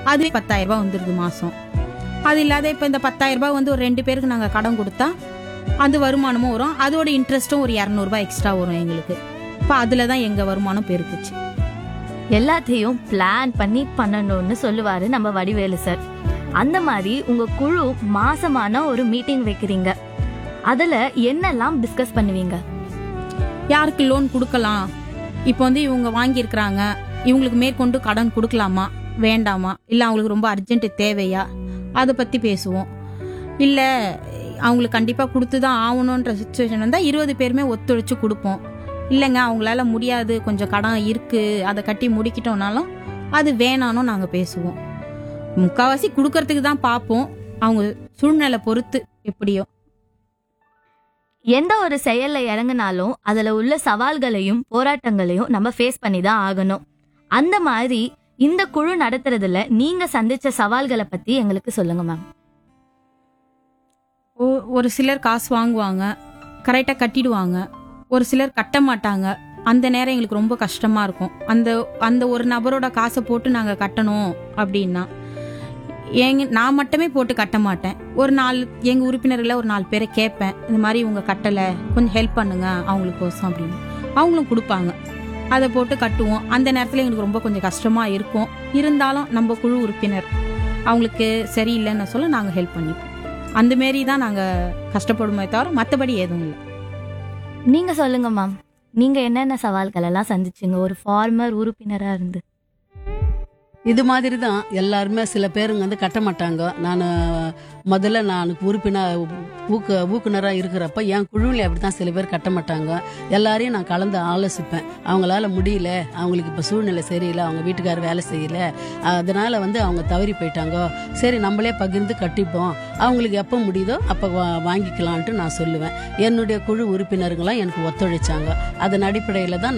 அதுவே பத்தாயிரம் ரூபாய் வந்துருது மாதம் அது இல்லாத இப்போ இந்த பத்தாயிரம் ரூபாய் வந்து ஒரு ரெண்டு பேருக்கு நாங்கள் கடன் கொடுத்தா அது வருமானமும் வரும் அதோட இன்ட்ரெஸ்ட்டும் ஒரு இரநூறுபா எக்ஸ்ட்ரா வரும் எங்களுக்கு இப்போ அதில் தான் எங்கள் வருமானம் பெருக்குச்சு எல்லாத்தையும் பிளான் பண்ணி பண்ணணும்னு சொல்லுவாரு நம்ம வடிவேலு சார் அந்த மாதிரி உங்க குழு மாசமான ஒரு மீட்டிங் வைக்கிறீங்க அதுல என்னெல்லாம் டிஸ்கஸ் பண்ணுவீங்க யாருக்கு லோன் கொடுக்கலாம் இப்போ வந்து இவங்க வாங்கியிருக்கிறாங்க இவங்களுக்கு மேற்கொண்டு கடன் கொடுக்கலாமா வேண்டாமா இல்லை அவங்களுக்கு ரொம்ப அர்ஜென்ட் தேவையா அதை பற்றி பேசுவோம் இல்லை அவங்களுக்கு கண்டிப்பாக கொடுத்து தான் ஆகணுன்ற சுச்சுவேஷன் வந்தால் இருபது பேருமே ஒத்துழைச்சு கொடுப்போம் இல்லைங்க அவங்களால முடியாது கொஞ்சம் கடன் இருக்குது அதை கட்டி முடிக்கிட்டோம்னாலும் அது வேணானும் நாங்கள் பேசுவோம் முக்கால்வாசி கொடுக்கறதுக்கு தான் பார்ப்போம் அவங்க சூழ்நிலை பொறுத்து எப்படியோ எந்த ஒரு செயல்ல இறங்குனாலும் அதுல உள்ள சவால்களையும் போராட்டங்களையும் நம்ம ஃபேஸ் பண்ணி தான் ஆகணும் அந்த மாதிரி இந்த குழு நடத்துறதுல நீங்க சந்திச்ச சவால்களை பத்தி எங்களுக்கு சொல்லுங்க மேம் ஒ- ஒரு சிலர் காசு வாங்குவாங்க கரெக்டாக கட்டிடுவாங்க ஒரு சிலர் கட்ட மாட்டாங்க அந்த நேரம் எங்களுக்கு ரொம்ப கஷ்டமா இருக்கும் அந்த அந்த ஒரு நபரோட காசை போட்டு நாங்கள் கட்டணும் அப்படின்னா எங்க நான் மட்டுமே போட்டு கட்ட மாட்டேன் ஒரு நாலு எங்கள் உறுப்பினர்களை ஒரு நாலு பேரை கேட்பேன் இந்த மாதிரி இவங்க கட்டலை கொஞ்சம் ஹெல்ப் பண்ணுங்க அவங்களுக்கோசம் அப்படின்னு அவங்களும் கொடுப்பாங்க அதை போட்டு கட்டுவோம் அந்த நேரத்தில் எங்களுக்கு ரொம்ப கொஞ்சம் கஷ்டமாக இருக்கும் இருந்தாலும் நம்ம குழு உறுப்பினர் அவங்களுக்கு சரியில்லைன்னு சொல்ல நாங்கள் ஹெல்ப் பண்ணிப்போம் அந்த மாரி தான் நாங்கள் கஷ்டப்படுமே தவிர மற்றபடி எதுவும் இல்லை நீங்க சொல்லுங்க மேம் நீங்க என்னென்ன சவால்கள் எல்லாம் சந்திச்சீங்க ஒரு ஃபார்மர் உறுப்பினரா இருந்து இது மாதிரி தான் எல்லாருமே சில பேருங்க வந்து கட்ட மாட்டாங்க நான் முதல்ல நான் உறுப்பினர் ஊக்க ஊக்குனராக இருக்கிறப்ப என் குழுவில் அப்படி தான் சில பேர் கட்ட மாட்டாங்க எல்லாரையும் நான் கலந்து ஆலோசிப்பேன் அவங்களால முடியல அவங்களுக்கு இப்போ சூழ்நிலை சரியில்லை அவங்க வீட்டுக்கார் வேலை செய்யல அதனால வந்து அவங்க தவறி போயிட்டாங்க சரி நம்மளே பகிர்ந்து கட்டிப்போம் அவங்களுக்கு எப்போ முடியுதோ அப்போ வாங்கிக்கலான்ட்டு நான் சொல்லுவேன் என்னுடைய குழு உறுப்பினருங்களாம் எனக்கு ஒத்துழைச்சாங்க அதன் அடிப்படையில் தான்